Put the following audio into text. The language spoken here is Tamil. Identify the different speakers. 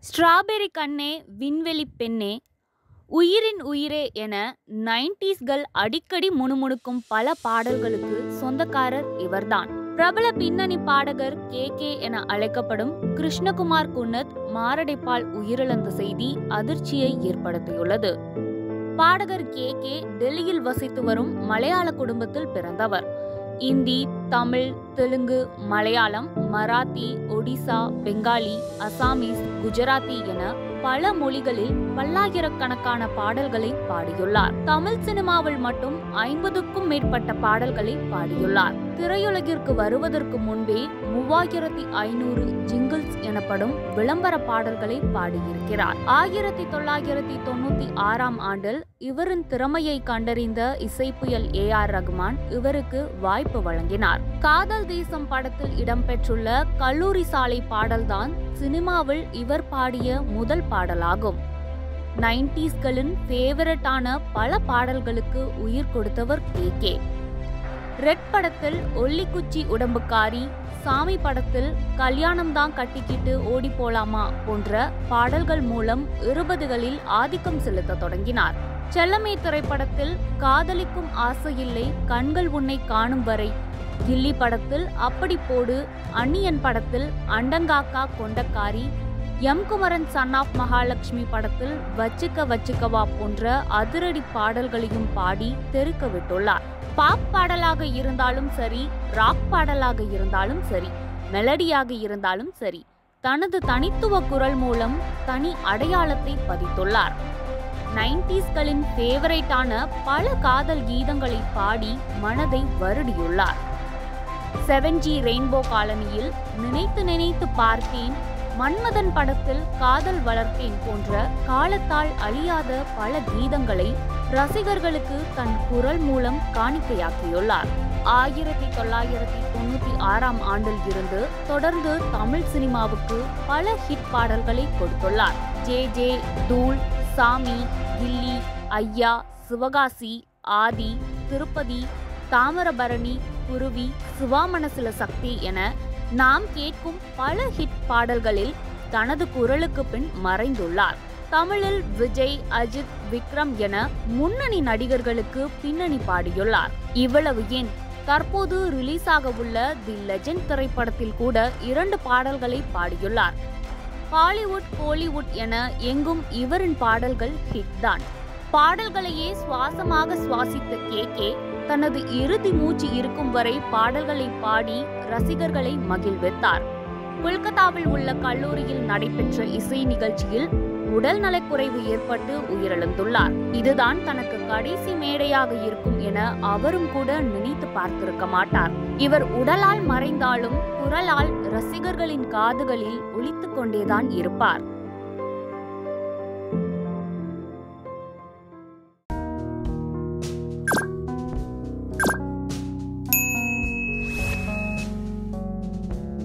Speaker 1: ஸ்ட்ராபெர்ரி கண்ணே விண்வெளி பெண்ணே உயிரின் உயிரே என நைன்டிஸ்கள் அடிக்கடி முணுமுணுக்கும் பல பாடல்களுக்கு சொந்தக்காரர் இவர்தான் பிரபல பின்னணி பாடகர் கே கே என அழைக்கப்படும் கிருஷ்ணகுமார் குன்னத் மாரடைப்பால் உயிரிழந்த செய்தி அதிர்ச்சியை ஏற்படுத்தியுள்ளது பாடகர் கே கே டெல்லியில் வசித்து வரும் மலையாள குடும்பத்தில் பிறந்தவர் இந்தி தமிழ் தெலுங்கு மலையாளம் மராத்தி ஒடிசா பெங்காலி அசாமீஸ் குஜராத்தி என பல மொழிகளில் பல்லாயிரக்கணக்கான பாடல்களை பாடியுள்ளார் தமிழ் சினிமாவில் மட்டும் ஐம்பதுக்கும் மேற்பட்ட பாடல்களை பாடியுள்ளார் திரையுலகிற்கு வருவதற்கு முன்பே மூவாயிரத்தி ஐநூறு ஜிங்கிள்ஸ் எனப்படும் விளம்பர பாடல்களை பாடியிருக்கிறார் ஆயிரத்தி தொள்ளாயிரத்தி தொண்ணூத்தி ஆறாம் ஆண்டில் இவரின் திறமையை கண்டறிந்த இசைப்புயல் ஏ ஆர் ரகுமான் இவருக்கு வாய்ப்பு வழங்கினார் காதல் தேசம் படத்தில் இடம்பெற்றுள்ள கல்லூரி சாலை பாடல்தான் சினிமாவில் இவர் பாடிய முதல் பாடலாகும் நைன்டிஸ்களின் ஃபேவரட்டான பல பாடல்களுக்கு உயிர் கொடுத்தவர் கே கே ரெட் படத்தில் ஒல்லிக்குச்சி உடம்புக்காரி சாமி படத்தில் கல்யாணம் தான் கட்டிக்கிட்டு ஓடி போலாமா போன்ற பாடல்கள் மூலம் இருபதுகளில் ஆதிக்கம் செலுத்த தொடங்கினார் செல்லமே திரைப்படத்தில் காதலிக்கும் ஆசையில்லை கண்கள் உன்னை காணும் வரை கில்லி படத்தில் அப்படி போடு அன்னியன் படத்தில் அண்டங்காக்கா கொண்டக்காரி M Kumaran son of Mahalakshmi படத்தில் வச்சுக்க வச்சுக்கவா போன்ற அதிரடி பாடல்களையும் பாடி தெருக்க விட்டுள்ளார் பாப் பாடலாக இருந்தாலும் சரி ராக் பாடலாக இருந்தாலும் சரி மெலடியாக இருந்தாலும் சரி தனது தனித்துவ குரல் மூலம் தனி அடையாளத்தை பதித்துள்ளார் நைன்டிஸ்களின் ஃபேவரைட்டான பல காதல் கீதங்களை பாடி மனதை வருடியுள்ளார் செவன் ஜி ரெயின்போ காலனியில் நினைத்து நினைத்து பார்த்தேன் மன்மதன் படத்தில் காதல் வளர்த்தேன் போன்ற காலத்தால் அழியாத பல கீதங்களை ரசிகர்களுக்கு தன் குரல் மூலம் காணிக்கையாக்கியுள்ளார் ஆயிரத்தி தொள்ளாயிரத்தி தொண்ணூத்தி ஆறாம் ஆண்டில் இருந்து தொடர்ந்து தமிழ் சினிமாவுக்கு பல ஹிட் பாடல்களை கொடுத்துள்ளார் ஜே ஜே தூள் சாமி கில்லி ஐயா சிவகாசி ஆதி திருப்பதி தாமிரபரணி குருவி சிவாமனசில சக்தி என நாம் கேட்கும் பல ஹிட் பாடல்களில் தனது குரலுக்கு பின் மறைந்துள்ளார் தமிழில் விஜய் அஜித் விக்ரம் என முன்னணி நடிகர்களுக்கு பின்னணி பாடியுள்ளார் இவ்வளவு ஏன் தற்போது ரிலீஸ் ஆக உள்ள தி லெஜெண்ட் திரைப்படத்தில் கூட இரண்டு பாடல்களை பாடியுள்ளார் பாலிவுட் கோலிவுட் என எங்கும் இவரின் பாடல்கள் ஹிட் தான் பாடல்களையே சுவாசமாக சுவாசித்த கே கே தனது இறுதி மூச்சு இருக்கும் வரை பாடல்களை பாடி ரசிகர்களை மகிழ்வித்தார் கொல்கத்தாவில் உள்ள கல்லூரியில் நடைபெற்ற இசை நிகழ்ச்சியில் உடல் நலக்குறைவு ஏற்பட்டு உயிரிழந்துள்ளார் இதுதான் தனக்கு கடைசி மேடையாக இருக்கும் என அவரும் கூட நினைத்து பார்த்திருக்க மாட்டார் இவர் உடலால் மறைந்தாலும் குரலால் ரசிகர்களின் காதுகளில் ஒலித்துக் கொண்டேதான் இருப்பார்